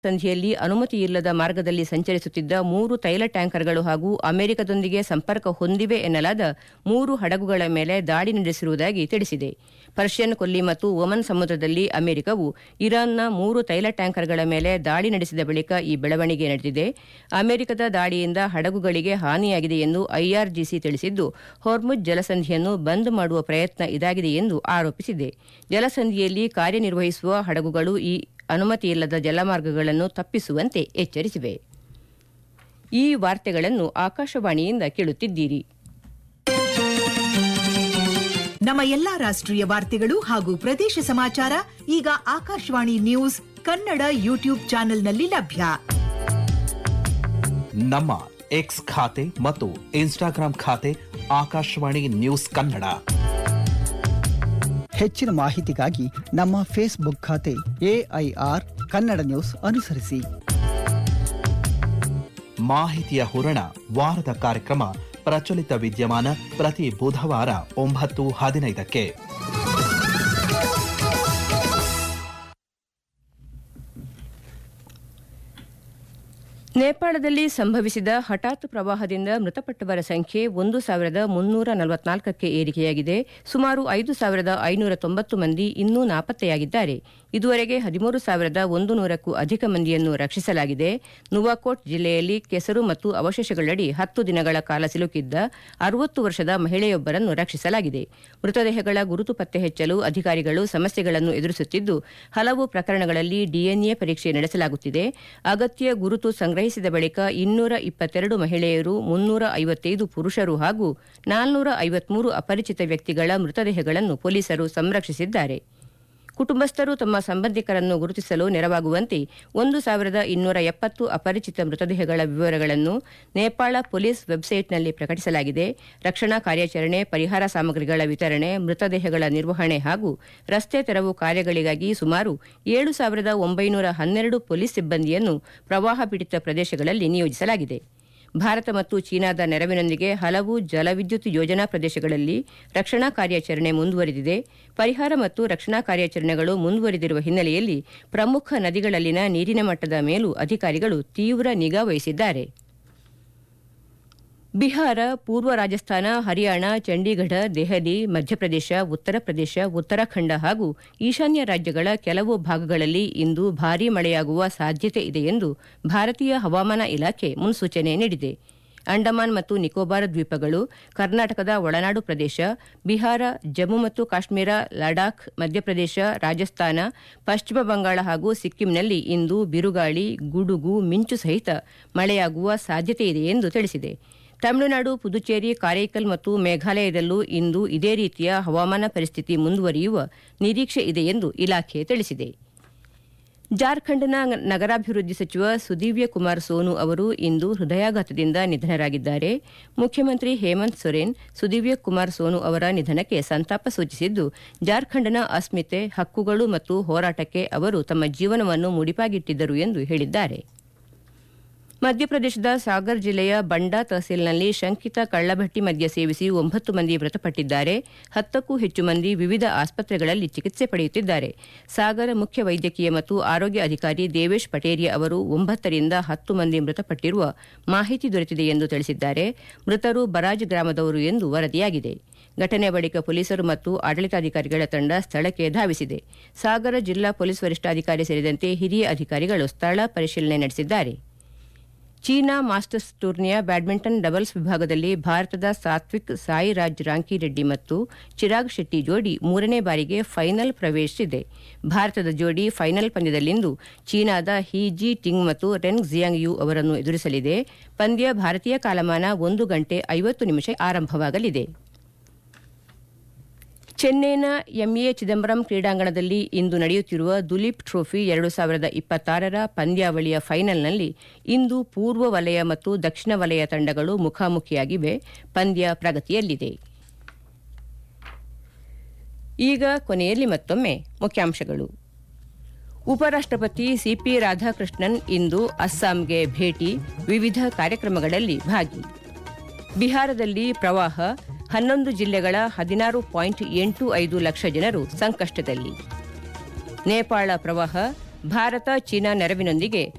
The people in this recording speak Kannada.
ಸಂಧಿಯಲ್ಲಿ ಅನುಮತಿಯಿಲ್ಲದ ಮಾರ್ಗದಲ್ಲಿ ಸಂಚರಿಸುತ್ತಿದ್ದ ಮೂರು ತೈಲ ಟ್ಯಾಂಕರ್ಗಳು ಹಾಗೂ ಅಮೆರಿಕದೊಂದಿಗೆ ಸಂಪರ್ಕ ಹೊಂದಿವೆ ಎನ್ನಲಾದ ಮೂರು ಹಡಗುಗಳ ಮೇಲೆ ದಾಳಿ ನಡೆಸಿರುವುದಾಗಿ ತಿಳಿಸಿದೆ ಪರ್ಷಿಯನ್ ಕೊಲ್ಲಿ ಮತ್ತು ಒಮನ್ ಸಮುದ್ರದಲ್ಲಿ ಅಮೆರಿಕವು ಇರಾನ್ನ ಮೂರು ತೈಲ ಟ್ಯಾಂಕರ್ಗಳ ಮೇಲೆ ದಾಳಿ ನಡೆಸಿದ ಬಳಿಕ ಈ ಬೆಳವಣಿಗೆ ನಡೆದಿದೆ ಅಮೆರಿಕದ ದಾಳಿಯಿಂದ ಹಡಗುಗಳಿಗೆ ಹಾನಿಯಾಗಿದೆ ಎಂದು ಐಆರ್ಜಿಸಿ ತಿಳಿಸಿದ್ದು ಹೊರ್ಮುಜ್ ಜಲಸಂಧಿಯನ್ನು ಬಂದ್ ಮಾಡುವ ಪ್ರಯತ್ನ ಇದಾಗಿದೆ ಎಂದು ಆರೋಪಿಸಿದೆ ಜಲಸಂಧಿಯಲ್ಲಿ ಕಾರ್ಯನಿರ್ವಹಿಸುವ ಹಡಗುಗಳು ಈ ಅನುಮತಿಯಿಲ್ಲದ ಜಲಮಾರ್ಗಗಳನ್ನು ತಪ್ಪಿಸುವಂತೆ ಎಚ್ಚರಿಸಿವೆ ಈ ವಾರ್ತೆಗಳನ್ನು ಆಕಾಶವಾಣಿಯಿಂದ ಕೇಳುತ್ತಿದ್ದೀರಿ ನಮ್ಮ ಎಲ್ಲಾ ರಾಷ್ಟ್ರೀಯ ವಾರ್ತೆಗಳು ಹಾಗೂ ಪ್ರದೇಶ ಸಮಾಚಾರ ಈಗ ಆಕಾಶವಾಣಿ ನ್ಯೂಸ್ ಕನ್ನಡ ಯೂಟ್ಯೂಬ್ ಚಾನೆಲ್ನಲ್ಲಿ ಲಭ್ಯ ನಮ್ಮ ಎಕ್ಸ್ ಖಾತೆ ಮತ್ತು ಇನ್ಸ್ಟಾಗ್ರಾಂ ಖಾತೆ ಆಕಾಶವಾಣಿ ನ್ಯೂಸ್ ಕನ್ನಡ ಹೆಚ್ಚಿನ ಮಾಹಿತಿಗಾಗಿ ನಮ್ಮ ಫೇಸ್ಬುಕ್ ಖಾತೆ ಎಐಆರ್ ಕನ್ನಡ ನ್ಯೂಸ್ ಅನುಸರಿಸಿ ಮಾಹಿತಿಯ ಹೂರಣ ವಾರದ ಕಾರ್ಯಕ್ರಮ ಪ್ರಚಲಿತ ವಿದ್ಯಮಾನ ಪ್ರತಿ ಬುಧವಾರ ಒಂಬತ್ತು ಹದಿನೈದಕ್ಕೆ ನೇಪಾಳದಲ್ಲಿ ಸಂಭವಿಸಿದ ಹಠಾತ್ ಪ್ರವಾಹದಿಂದ ಮೃತಪಟ್ಟವರ ಸಂಖ್ಯೆ ಒಂದು ಸಾವಿರದ ಮುನ್ನೂರ ನಲವತ್ನಾಲ್ಕಕ್ಕೆ ಏರಿಕೆಯಾಗಿದೆ ಸುಮಾರು ಐದು ಸಾವಿರದ ಐನೂರ ತೊಂಬತ್ತು ಮಂದಿ ಇನ್ನೂ ನಾಪತ್ತೆಯಾಗಿದ್ದಾರೆ ಇದುವರೆಗೆ ಹದಿಮೂರು ಸಾವಿರದ ಒಂದು ನೂರಕ್ಕೂ ಅಧಿಕ ಮಂದಿಯನ್ನು ರಕ್ಷಿಸಲಾಗಿದೆ ನುವಾಕೋಟ್ ಜಿಲ್ಲೆಯಲ್ಲಿ ಕೆಸರು ಮತ್ತು ಅವಶೇಷಗಳಡಿ ಹತ್ತು ದಿನಗಳ ಕಾಲ ಸಿಲುಕಿದ್ದ ಅರವತ್ತು ವರ್ಷದ ಮಹಿಳೆಯೊಬ್ಬರನ್ನು ರಕ್ಷಿಸಲಾಗಿದೆ ಮೃತದೇಹಗಳ ಗುರುತು ಪತ್ತೆ ಹಚ್ಚಲು ಅಧಿಕಾರಿಗಳು ಸಮಸ್ಯೆಗಳನ್ನು ಎದುರಿಸುತ್ತಿದ್ದು ಹಲವು ಪ್ರಕರಣಗಳಲ್ಲಿ ಡಿಎನ್ಎ ಪರೀಕ್ಷೆ ನಡೆಸಲಾಗುತ್ತಿದೆ ಅಗತ್ಯ ಗುರುತು ಸಂಗ್ರಹಿಸಿದ ಬಳಿಕ ಇನ್ನೂರ ಇಪ್ಪತ್ತೆರಡು ಮಹಿಳೆಯರು ಮುನ್ನೂರ ಐವತ್ತೈದು ಪುರುಷರು ಹಾಗೂ ನಾಲ್ನೂರ ಐವತ್ಮೂರು ಅಪರಿಚಿತ ವ್ಯಕ್ತಿಗಳ ಮೃತದೇಹಗಳನ್ನು ಪೊಲೀಸರು ಸಂರಕ್ಷಿಸಿದ್ದಾರೆ ಕುಟುಂಬಸ್ಥರು ತಮ್ಮ ಸಂಬಂಧಿಕರನ್ನು ಗುರುತಿಸಲು ನೆರವಾಗುವಂತೆ ಒಂದು ಸಾವಿರದ ಇನ್ನೂರ ಎಪ್ಪತ್ತು ಅಪರಿಚಿತ ಮೃತದೇಹಗಳ ವಿವರಗಳನ್ನು ನೇಪಾಳ ಪೊಲೀಸ್ ವೆಬ್ಸೈಟ್ನಲ್ಲಿ ಪ್ರಕಟಿಸಲಾಗಿದೆ ರಕ್ಷಣಾ ಕಾರ್ಯಾಚರಣೆ ಪರಿಹಾರ ಸಾಮಗ್ರಿಗಳ ವಿತರಣೆ ಮೃತದೇಹಗಳ ನಿರ್ವಹಣೆ ಹಾಗೂ ರಸ್ತೆ ತೆರವು ಕಾರ್ಯಗಳಿಗಾಗಿ ಸುಮಾರು ಏಳು ಸಾವಿರದ ಒಂಬೈನೂರ ಹನ್ನೆರಡು ಪೊಲೀಸ್ ಸಿಬ್ಬಂದಿಯನ್ನು ಪ್ರವಾಹ ಪೀಡಿತ ಪ್ರದೇಶಗಳಲ್ಲಿ ನಿಯೋಜಿಸಲಾಗಿದೆ ಭಾರತ ಮತ್ತು ಚೀನಾದ ನೆರವಿನೊಂದಿಗೆ ಹಲವು ಜಲವಿದ್ಯುತ್ ಯೋಜನಾ ಪ್ರದೇಶಗಳಲ್ಲಿ ರಕ್ಷಣಾ ಕಾರ್ಯಾಚರಣೆ ಮುಂದುವರೆದಿದೆ ಪರಿಹಾರ ಮತ್ತು ರಕ್ಷಣಾ ಕಾರ್ಯಾಚರಣೆಗಳು ಮುಂದುವರೆದಿರುವ ಹಿನ್ನೆಲೆಯಲ್ಲಿ ಪ್ರಮುಖ ನದಿಗಳಲ್ಲಿನ ನೀರಿನ ಮಟ್ಟದ ಮೇಲೂ ಅಧಿಕಾರಿಗಳು ತೀವ್ರ ನಿಗಾ ವಹಿಸಿದ್ದಾರೆ ಬಿಹಾರ ಪೂರ್ವ ರಾಜಸ್ಥಾನ ಹರಿಯಾಣ ಚಂಡೀಗಢ ದೆಹಲಿ ಮಧ್ಯಪ್ರದೇಶ ಉತ್ತರ ಪ್ರದೇಶ ಉತ್ತರಾಖಂಡ ಹಾಗೂ ಈಶಾನ್ಯ ರಾಜ್ಯಗಳ ಕೆಲವು ಭಾಗಗಳಲ್ಲಿ ಇಂದು ಭಾರೀ ಮಳೆಯಾಗುವ ಸಾಧ್ಯತೆ ಇದೆ ಎಂದು ಭಾರತೀಯ ಹವಾಮಾನ ಇಲಾಖೆ ಮುನ್ಸೂಚನೆ ನೀಡಿದೆ ಅಂಡಮಾನ್ ಮತ್ತು ನಿಕೋಬಾರ್ ದ್ವೀಪಗಳು ಕರ್ನಾಟಕದ ಒಳನಾಡು ಪ್ರದೇಶ ಬಿಹಾರ ಜಮ್ಮು ಮತ್ತು ಕಾಶ್ಮೀರ ಲಡಾಖ್ ಮಧ್ಯಪ್ರದೇಶ ರಾಜಸ್ಥಾನ ಪಶ್ಚಿಮ ಬಂಗಾಳ ಹಾಗೂ ಸಿಕ್ಕಿಂನಲ್ಲಿ ಇಂದು ಬಿರುಗಾಳಿ ಗುಡುಗು ಮಿಂಚು ಸಹಿತ ಮಳೆಯಾಗುವ ಸಾಧ್ಯತೆ ಇದೆ ಎಂದು ತಿಳಿಸಿದೆ ತಮಿಳುನಾಡು ಪುದುಚೇರಿ ಕಾರೈಕಲ್ ಮತ್ತು ಮೇಘಾಲಯದಲ್ಲೂ ಇಂದು ಇದೇ ರೀತಿಯ ಹವಾಮಾನ ಪರಿಸ್ಥಿತಿ ಮುಂದುವರಿಯುವ ನಿರೀಕ್ಷೆ ಇದೆ ಎಂದು ಇಲಾಖೆ ತಿಳಿಸಿದೆ ಜಾರ್ಖಂಡ್ನ ನಗರಾಭಿವೃದ್ಧಿ ಸಚಿವ ಸುದೀವ್ಯ ಕುಮಾರ್ ಸೋನು ಅವರು ಇಂದು ಹೃದಯಾಘಾತದಿಂದ ನಿಧನರಾಗಿದ್ದಾರೆ ಮುಖ್ಯಮಂತ್ರಿ ಹೇಮಂತ್ ಸೊರೇನ್ ಸುದೀವ್ಯ ಕುಮಾರ್ ಸೋನು ಅವರ ನಿಧನಕ್ಕೆ ಸಂತಾಪ ಸೂಚಿಸಿದ್ದು ಜಾರ್ಖಂಡ್ನ ಅಸ್ಮಿತೆ ಹಕ್ಕುಗಳು ಮತ್ತು ಹೋರಾಟಕ್ಕೆ ಅವರು ತಮ್ಮ ಜೀವನವನ್ನು ಮುಡಿಪಾಗಿಟ್ಟಿದ್ದರು ಎಂದು ಹೇಳಿದ್ದಾರೆ ಮಧ್ಯಪ್ರದೇಶದ ಸಾಗರ್ ಜಿಲ್ಲೆಯ ಬಂಡಾ ತಹಸೀಲ್ನಲ್ಲಿ ಶಂಕಿತ ಕಳ್ಳಭಟ್ಟಿ ಮದ್ಯ ಸೇವಿಸಿ ಒಂಬತ್ತು ಮಂದಿ ಮೃತಪಟ್ಟಿದ್ದಾರೆ ಹತ್ತಕ್ಕೂ ಹೆಚ್ಚು ಮಂದಿ ವಿವಿಧ ಆಸ್ಪತ್ರೆಗಳಲ್ಲಿ ಚಿಕಿತ್ಸೆ ಪಡೆಯುತ್ತಿದ್ದಾರೆ ಸಾಗರ ಮುಖ್ಯ ವೈದ್ಯಕೀಯ ಮತ್ತು ಆರೋಗ್ಯ ಅಧಿಕಾರಿ ದೇವೇಶ್ ಪಟೇರಿಯಾ ಅವರು ಒಂಬತ್ತರಿಂದ ಹತ್ತು ಮಂದಿ ಮೃತಪಟ್ಟಿರುವ ಮಾಹಿತಿ ದೊರೆತಿದೆ ಎಂದು ತಿಳಿಸಿದ್ದಾರೆ ಮೃತರು ಬರಾಜ್ ಗ್ರಾಮದವರು ಎಂದು ವರದಿಯಾಗಿದೆ ಘಟನೆ ಬಳಿಕ ಪೊಲೀಸರು ಮತ್ತು ಆಡಳಿತಾಧಿಕಾರಿಗಳ ತಂಡ ಸ್ಥಳಕ್ಕೆ ಧಾವಿಸಿದೆ ಸಾಗರ ಜಿಲ್ಲಾ ಪೊಲೀಸ್ ವರಿಷ್ಠಾಧಿಕಾರಿ ಸೇರಿದಂತೆ ಹಿರಿಯ ಅಧಿಕಾರಿಗಳು ಸ್ಥಳ ಪರಿಶೀಲನೆ ನಡೆಸಿದ್ದಾರೆ ಚೀನಾ ಮಾಸ್ಟರ್ಸ್ ಟೂರ್ನಿಯ ಬ್ಯಾಡ್ಮಿಂಟನ್ ಡಬಲ್ಸ್ ವಿಭಾಗದಲ್ಲಿ ಭಾರತದ ಸಾತ್ವಿಕ್ ಸಾಯಿರಾಜ್ ರಾಂಕಿರೆಡ್ಡಿ ಮತ್ತು ಚಿರಾಗ್ ಶೆಟ್ಟಿ ಜೋಡಿ ಮೂರನೇ ಬಾರಿಗೆ ಫೈನಲ್ ಪ್ರವೇಶಿಸಿದೆ ಭಾರತದ ಜೋಡಿ ಫೈನಲ್ ಪಂದ್ಯದಲ್ಲಿಂದು ಚೀನಾದ ಹಿ ಜಿ ಟಿಂಗ್ ಮತ್ತು ರೆನ್ ಜಿಯಾಂಗ್ ಯು ಅವರನ್ನು ಎದುರಿಸಲಿದೆ ಪಂದ್ಯ ಭಾರತೀಯ ಕಾಲಮಾನ ಒಂದು ಗಂಟೆ ಐವತ್ತು ನಿಮಿಷ ಆರಂಭವಾಗಲಿದೆ ಚೆನ್ನೈನ ಎಂಎ ಚಿದಂಬರಂ ಕ್ರೀಡಾಂಗಣದಲ್ಲಿ ಇಂದು ನಡೆಯುತ್ತಿರುವ ದುಲೀಪ್ ಟ್ರೋಫಿ ಎರಡು ಸಾವಿರದ ಇಪ್ಪತ್ತಾರರ ಪಂದ್ಯಾವಳಿಯ ಫೈನಲ್ನಲ್ಲಿ ಇಂದು ಪೂರ್ವ ವಲಯ ಮತ್ತು ದಕ್ಷಿಣ ವಲಯ ತಂಡಗಳು ಮುಖಾಮುಖಿಯಾಗಿವೆ ಪಂದ್ಯ ಪ್ರಗತಿಯಲ್ಲಿದೆ ಈಗ ಕೊನೆಯಲ್ಲಿ ಮತ್ತೊಮ್ಮೆ ಮುಖ್ಯಾಂಶಗಳು ಉಪರಾಷ್ಟಪತಿ ಸಿಪಿ ರಾಧಾಕೃಷ್ಣನ್ ಇಂದು ಅಸ್ಸಾಂಗೆ ಭೇಟಿ ವಿವಿಧ ಕಾರ್ಯಕ್ರಮಗಳಲ್ಲಿ ಭಾಗಿ ಬಿಹಾರದಲ್ಲಿ ಪ್ರವಾಹ ಹನ್ನೊಂದು ಜಿಲ್ಲೆಗಳ ಹದಿನಾರು ಪಾಯಿಂಟ್ ಎಂಟು ಐದು ಲಕ್ಷ ಜನರು ಸಂಕಷ್ಟದಲ್ಲಿ ನೇಪಾಳ ಪ್ರವಾಹ ಭಾರತ ಚೀನಾ ನೆರವಿನೊಂದಿಗೆ